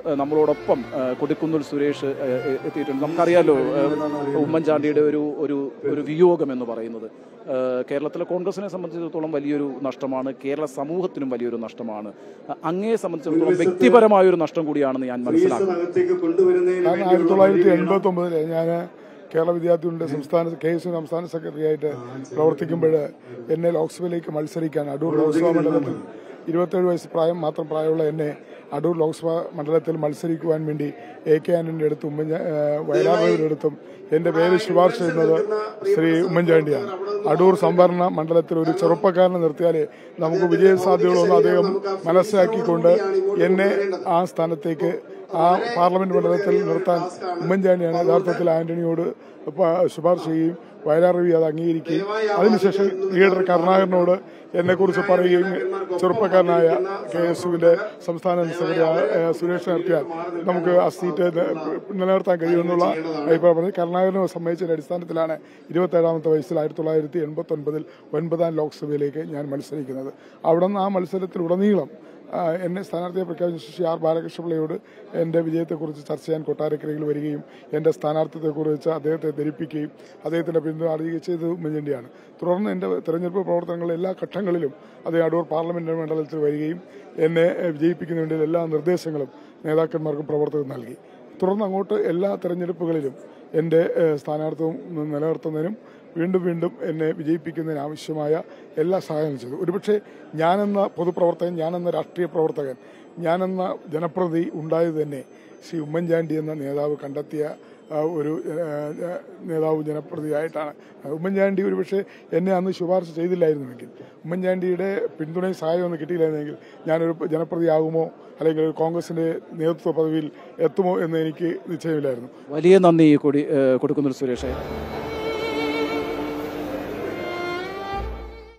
ഏഹ്, നമ്മളോടൊപ്പം ഏഹ്, കൊടിക്കുന്നിൽ സുരേഷ് ഏഹ്, ഏഹ്, എത്തിയിട്ടുണ്ട് നമുക്കറിയാലോ ഏഹ്, ഉമ്മൻചാണ്ടിയുടെ ഒരു ഒരു ഒരു വിയോഗം എന്ന് പറയുന്നത് ഏഹ്, കേരളത്തിലെ കോൺഗ്രസിനെ സംബന്ധിച്ചിടത്തോളം വലിയൊരു നഷ്ടമാണ് കേരള സമൂഹത്തിനും വലിയൊരു നഷ്ടമാണ് അഹ് അങ്ങയെ സംബന്ധിച്ചിടത്തോളം വ്യക്തിപരമായ ഒരു നഷ്ടം കൂടിയാണെന്ന് ഞാൻ മനസ്സിലാക്കുന്നു അകത്തേക്ക് കൊണ്ടുവരുന്നതിന് കാരണം ആയിരത്തി തൊള്ളായിരത്തി എൺപത്തി ഒമ്പതില് ഞാൻ കേരള വിദ്യാർത്ഥികളുടെ സംസ്ഥാന കെ എസ് യു സംസ്ഥാന സെക്രട്ടറി ആയിട്ട് പ്രവർത്തിക്കുമ്പോൾ എന്നെ ലോക്സഭയിലേക്ക് മത്സരിക്കാൻ അടൂർ ലോക്സഭാ മണ്ഡലത്തിൽ ഇരുപത്തേഴ് വയസ്സ് പ്രായം മാത്രം പ്രായമുള്ള എന്നെ അടൂർ ലോക്സഭാ മണ്ഡലത്തിൽ മത്സരിക്കുവാൻ വേണ്ടി എ കെ ആന്റണിയുടെ അടുത്തും ഉമ്മൻചാ വയലാറിന്റെ അടുത്തും എന്റെ പേര് ശുപാർശ ചെയ്യുന്നത് ശ്രീ ഉമ്മൻചാണ്ടിയാണ് അടൂർ സംവരണ മണ്ഡലത്തിൽ ഒരു ചെറുപ്പക്കാരനെ നിർത്തിയാലേ നമുക്ക് വിജയ സാധ്യതകളൊന്നും അദ്ദേഹം മനസ്സിലാക്കിക്കൊണ്ട് എന്നെ ആ സ്ഥാനത്തേക്ക് ആ പാർലമെന്റ് മണ്ഡലത്തിൽ നിർത്താൻ ഉമ്മൻചാണ്ടിയാണ് യഥാർത്ഥത്തിൽ ആന്റണിയോട് പ- ശുപാർശ ചെയ്യുകയും വയലാർ രവി അത് അംഗീകരിക്കുകയും അതിനുശേഷം ലീഡർ കരുണാകരനോട് എന്നെക്കുറിച്ച് പറയുകയും ചെറുപ്പക്കാരനായ കെ എസ് യുവിന്റെ സംസ്ഥാന സെക്രട്ടറി സുരേഷ് നിർത്തിയാൽ നമുക്ക് ആ സീറ്റ് ന- നിലനിർത്താൻ കഴിയുമെന്നുള്ള അഭിപ്രായം പറഞ്ഞു കരുണാകരനെ സമ്മതിച്ചതിന്റെ അടിസ്ഥാനത്തിലാണ് ഇരുപത്തേഴാമത്തെ വയസ്സിൽ ആയിരത്തി തൊള്ളായിരത്തി എൺപത്തി ഒൻപതിൽ ഒൻപതാം ലോക്സഭയിലേക്ക് ഞാൻ മത്സരിക്കുന്നത് അവിടെ നിന്ന് ആ മത്സരത്തിലുടനീളം ആ, എന്നെ സ്ഥാനാർത്ഥിയെ പ്രഖ്യാപിച്ച ശ്രീ ആർ ബാലകൃഷ്ണപിള്ളയോട് എന്റെ വിജയത്തെക്കുറിച്ച് ചർച്ച ചെയ്യാൻ കൊട്ടാരക്കരയിൽ വരികയും എന്റെ സ്ഥാനാർത്ഥിത്വത്തെക്കുറിച്ച് അദ്ദേഹത്തെ ധരിപ്പിക്കുകയും അദ്ദേഹത്തിന്റെ പിന്തുണ അറിയുകയും ചെയ്തത് ഉമ്മൻചാണ്ടിയാണ് തുടർന്ന് എന്റെ തെരഞ്ഞെടുപ്പ് പ്രവർത്തനങ്ങളുടെ എല്ലാ ഘട്ടങ്ങളിലും അദ്ദേഹം അടൂർ പാർലമെന്റ് മണ്ഡലത്തിൽ വരികയും എന്നെ എഹ്, വിജയിപ്പിക്കുന്നതിന് വേണ്ടി എല്ലാ നിർദ്ദേശങ്ങളും നേതാക്കന്മാർക്കും പ്രവർത്തകർ നൽകി തുടർന്ന് അങ്ങോട്ട് എല്ലാ തെരഞ്ഞെടുപ്പുകളിലും എന്റെ ഏഹ്, സ്ഥാനാർത്ഥിത്വം നിലനിർത്തുന്നതിനും വീണ്ടും വീണ്ടും എന്നെ വിജയിപ്പിക്കുന്നതിന് ആവശ്യമായ എല്ലാ സഹായവും ചെയ്തു ഒരുപക്ഷെ ഞാനെന്ന പൊതുപ്രവർത്തകൻ ഞാനെന്ന രാഷ്ട്രീയ പ്രവർത്തകൻ ഞാനെന്ന ജനപ്രതി ഉണ്ടായത് തന്നെ ശ്രീ ഉമ്മൻചാണ്ടി എന്ന നേതാവ് കണ്ടെത്തിയ ആ, ഒരു ഏഹ്, നേതാവ് ജനപ്രതിയായിട്ടാണ് ഉമ്മൻചാണ്ടി ഒരുപക്ഷെ എന്നെ അന്ന് ശുപാർശ ചെയ്തില്ലായിരുന്നുവെങ്കിൽ ഉമ്മൻചാണ്ടിയുടെ പിന്തുണയും സഹായവും ഒന്നും കിട്ടിയില്ലായിരുന്നെങ്കിൽ ഞാനൊരു ജനപ്രതിയാകുമോ അല്ലെങ്കിൽ ഒരു കോൺഗ്രസിന്റെ നേതൃത്വ പദവിയിൽ എത്തുമോ എന്ന് എനിക്ക് നിശ്ചയമില്ലായിരുന്നു വലിയ നന്ദി കൊടി ഏഹ്, കൊടിക്കുന്നിൽ സുരേഷ്